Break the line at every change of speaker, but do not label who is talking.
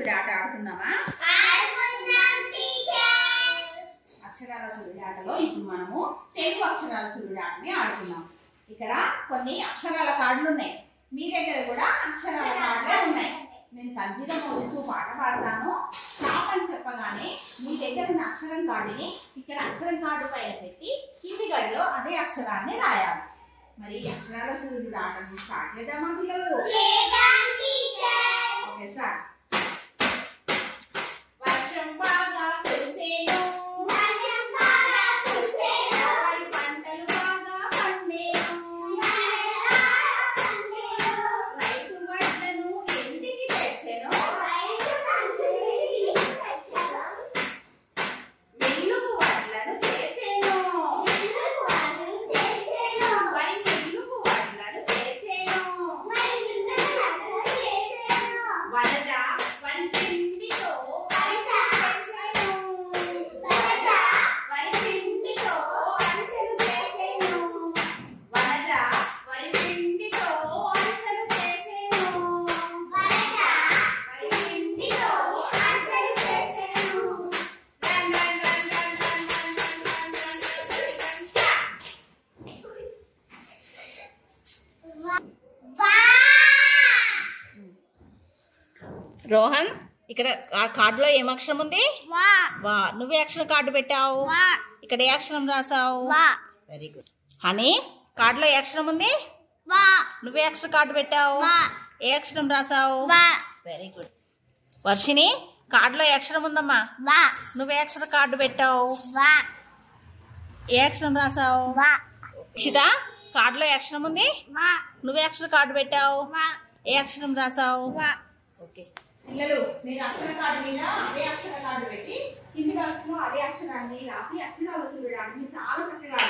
సూర్యుడు ఆట ఆడుకుందామా
ఆడుకుందాం టీచర్
అక్షరాల సూర్యుడి ఆటలో ఇప్పుడు మనము తెలుగు అక్షరాల సూర్యుడి ఆటని ఆడుకుందాం ఇక్కడ కొన్ని అక్షరాల కార్డులు ఉన్నాయి మీ దగ్గర కూడా అక్షరాల కార్డులే ఉన్నాయి నేను కంచిగా మోగిస్తూ పాట పాడతాను స్టాప్ అని చెప్పగానే మీ దగ్గర ఉన్న అక్షరం కార్డుని ఇక్కడ అక్షరం కార్డు పైన పెట్టి కింది గడిలో అదే అక్షరాన్ని రాయాలి మరి ఈ అక్షరాల సూర్యుడి ఆటను స్టార్ట్ చేద్దామా పిల్లలు
చేద్దాం టీచర్
ఓకే స్టార్ట్ వర్షం బాగా కురిసేను
వర్షం బాగా కురిసేను
వరి పంటలు బాగా పండేను రైతు వడ్లను ఇంటికి తెచ్చెను మిల్లుకు వడ్లను చేసేను వరి మిల్లుకు వడ్లను చేసేను వరద వరి పిండితో అరిసెలు చేసేను వరి పిండితో అరిసెలు చేసేను వరద వరి పిండితో అరిసెలు చేసేను వరి పిండితో అరిసెలు చేసేను run run run run run run run run run run run Rohan ఇక్కడ ఆ కార్డులో ఏం అక్షరం ఉంది వా నువ్వే అక్షరం కార్డు పెట్టావు ఇక్కడ ఏ అక్షరం రాసావు వెరీ గుడ్ హనీ కార్డులో ఏ అక్షరం ఉంది నువ్వే అక్షరం కార్డు పెట్టావు
వా.
ఏ అక్షరం రాసావు వెరీ గుడ్ వర్షిని కార్డులో ఏ అక్షరం ఉందమ్మా నువ్వే అక్షరం కార్డు పెట్టావు ఏ అక్షరం రాసావు ఇషిత కార్డులో ఏ అక్షరం ఉంది నువ్వే అక్షరం కార్డు పెట్టావు ఏ అక్షరం రాసావు ఓకే పిల్లలు మీరు అక్షర కార్డు మీద అదే అక్షర కార్డు పెట్టి కింది భాగంలో అదే అక్షరాన్ని రాసి అక్షరాలు చూడడానికి చాలా చక్కగా